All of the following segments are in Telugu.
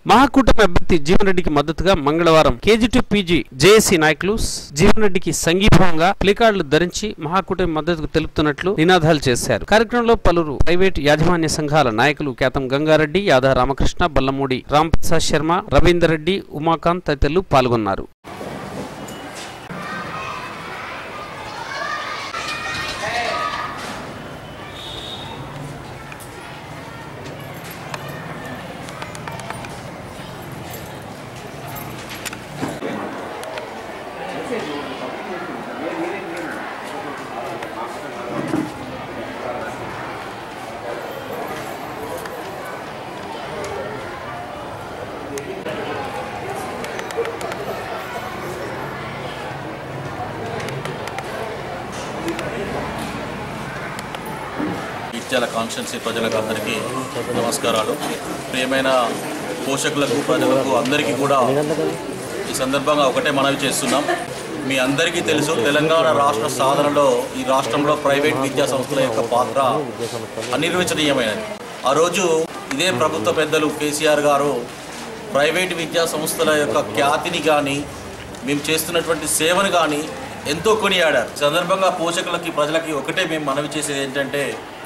మహాకూటమి అభ్యర్థి జీవన్ రెడ్డికి మద్దతుగా మంగళవారం కేజీ టు పీజీ జేఏసీ నాయకులు జీవన్ రెడ్డికి సంఘీభావంగా ప్లేకార్డులు ధరించి మహాకూటమి మద్దతు తెలుపుతున్నట్లు నినాదాలు చేశారు కార్యక్రమంలో పలువురు ప్రైవేట్ యాజమాన్య సంఘాల నాయకులు కేతం గంగారెడ్డి యాదా రామకృష్ణ బల్లమూడి రాంప్రసాద్ శర్మ రవీందర్ రెడ్డి ఉమాకాంత్ తదితరులు పాల్గొన్నారు ఇత్యాల కాన్స్టిట్యున్సీ ప్రజలకు అందరికీ నమస్కారాలు ప్రియమైన పోషకులకు ప్రజలకు అందరికీ కూడా ఈ సందర్భంగా ఒకటే మనవి చేస్తున్నాం మీ అందరికీ తెలుసు తెలంగాణ రాష్ట్ర సాధనలో ఈ రాష్ట్రంలో ప్రైవేట్ విద్యా సంస్థల యొక్క పాత్ర అనిర్వచనీయమైనది ఆ రోజు ఇదే ప్రభుత్వ పెద్దలు కేసీఆర్ గారు ప్రైవేట్ విద్యా సంస్థల యొక్క ఖ్యాతిని కానీ మేము చేస్తున్నటువంటి సేవను కానీ ఎంతో కొనియాడారు ఈ సందర్భంగా పోషకులకి ప్రజలకి ఒకటే మేము మనవి చేసేది ఏంటంటే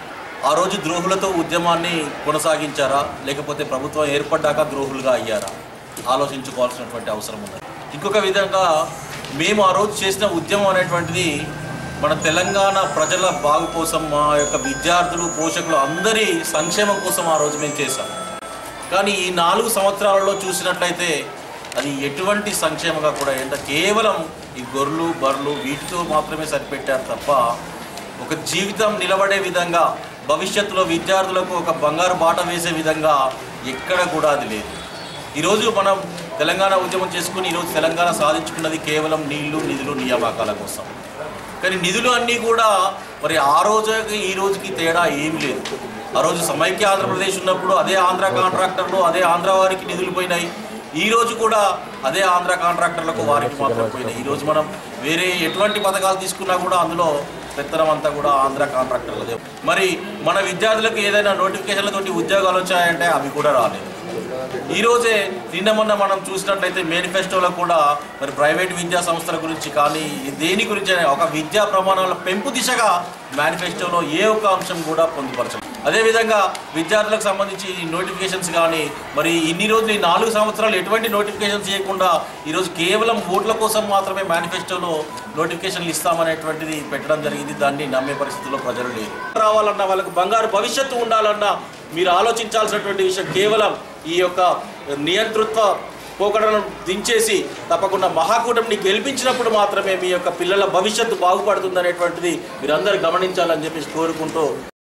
ఆ రోజు ద్రోహులతో ఉద్యమాన్ని కొనసాగించారా లేకపోతే ప్రభుత్వం ఏర్పడ్డాక ద్రోహులుగా అయ్యారా ఆలోచించుకోవాల్సినటువంటి అవసరం ఉంది ఇంకొక విధంగా మేము ఆ రోజు చేసిన ఉద్యమం అనేటువంటిది మన తెలంగాణ ప్రజల బాగు కోసం మా యొక్క విద్యార్థులు పోషకులు అందరి సంక్షేమం కోసం ఆ రోజు మేము చేశాం కానీ ఈ నాలుగు సంవత్సరాలలో చూసినట్లయితే అది ఎటువంటి సంక్షేమంగా కూడా ఏంట కేవలం ఈ గొర్రెలు బర్రెలు వీటితో మాత్రమే సరిపెట్టారు తప్ప ఒక జీవితం నిలబడే విధంగా భవిష్యత్తులో విద్యార్థులకు ఒక బంగారు బాట వేసే విధంగా ఎక్కడ కూడా అది లేదు ఈరోజు మనం తెలంగాణ ఉద్యమం చేసుకుని ఈరోజు తెలంగాణ సాధించుకున్నది కేవలం నీళ్లు నిధులు నియామకాల కోసం కానీ నిధులు అన్నీ కూడా మరి ఆ రోజుకి ఈ రోజుకి తేడా ఏమీ లేదు ఆ రోజు సమైక్య ఆంధ్రప్రదేశ్ ఉన్నప్పుడు అదే ఆంధ్ర కాంట్రాక్టర్లు అదే ఆంధ్ర వారికి నిధులు పోయినాయి ఈ రోజు కూడా అదే ఆంధ్ర కాంట్రాక్టర్లకు వారికి మాత్రం పోయినాయి ఈ రోజు మనం వేరే ఎటువంటి పథకాలు తీసుకున్నా కూడా అందులో పెత్తనం అంతా కూడా ఆంధ్ర కాంట్రాక్టర్లదే మరి మన విద్యార్థులకు ఏదైనా నోటిఫికేషన్లతోటి ఉద్యోగాలు వచ్చాయంటే అవి కూడా రాలేదు ఈ రోజే నిన్న మొన్న మనం చూసినట్లయితే మేనిఫెస్టోలో కూడా మరి ప్రైవేట్ విద్యా సంస్థల గురించి కానీ దేని గురించి అయినా ఒక విద్యా ప్రమాణాల పెంపు దిశగా మేనిఫెస్టోలో ఏ ఒక్క అంశం కూడా పొందుపరచం అదేవిధంగా విద్యార్థులకు సంబంధించి నోటిఫికేషన్స్ కానీ మరి ఇన్ని రోజులు ఈ నాలుగు సంవత్సరాలు ఎటువంటి నోటిఫికేషన్స్ చేయకుండా ఈరోజు కేవలం ఓట్ల కోసం మాత్రమే మేనిఫెస్టోలో నోటిఫికేషన్లు ఇస్తామనేటువంటిది పెట్టడం జరిగింది దాన్ని నమ్మే పరిస్థితుల్లో ప్రజలు లేరు రావాలన్నా వాళ్ళకు బంగారు భవిష్యత్తు ఉండాలన్నా మీరు ఆలోచించాల్సినటువంటి విషయం కేవలం ఈ యొక్క నియంతృత్వ పోకడలను దించేసి తప్పకుండా మహాకూటమిని గెలిపించినప్పుడు మాత్రమే మీ యొక్క పిల్లల భవిష్యత్తు బాగుపడుతుందనేటువంటిది మీరందరూ గమనించాలని చెప్పేసి కోరుకుంటూ